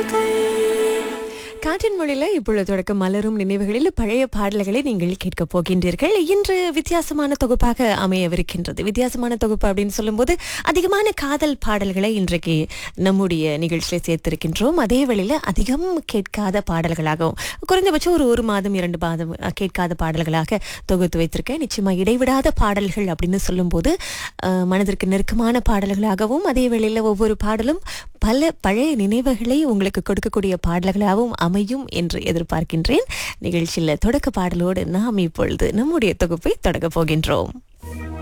காற்றின் மொழியில இப்பொழுது தொடக்க மலரும் நினைவுகளில் பழைய பாடல்களை நீங்கள் கேட்க போகின்றீர்கள் இன்று வித்தியாசமான தொகுப்பாக அமையவிருக்கின்றது வித்தியாசமான தொகுப்பு அப்படின்னு சொல்லும்போது அதிகமான காதல் பாடல்களை இன்றைக்கு நம்முடைய நிகழ்ச்சியில சேர்த்திருக்கின்றோம் அதே வேளையில அதிகம் கேட்காத பாடல்களாகவும் குறைந்தபட்சம் ஒரு ஒரு மாதம் இரண்டு மாதம் அஹ், கேட்காத பாடல்களாக தொகுத்து வைத்திருக்கேன் நிச்சயமா இடைவிடாத பாடல்கள் அப்படின்னு சொல்லும்போது அஹ், மனதிற்கு நெருக்கமான பாடல்களாகவும் அதே வேளையில ஒவ்வொரு பாடலும் பல பழைய நினைவுகளை உங்களுக்கு கொடுக்கக்கூடிய பாடல்களாகவும் அமையும் என்று எதிர்பார்க்கின்றேன் நிகழ்ச்சியில் தொடக்க பாடலோடு நாம் இப்பொழுது நம்முடைய தொகுப்பை தொடங்க போகின்றோம்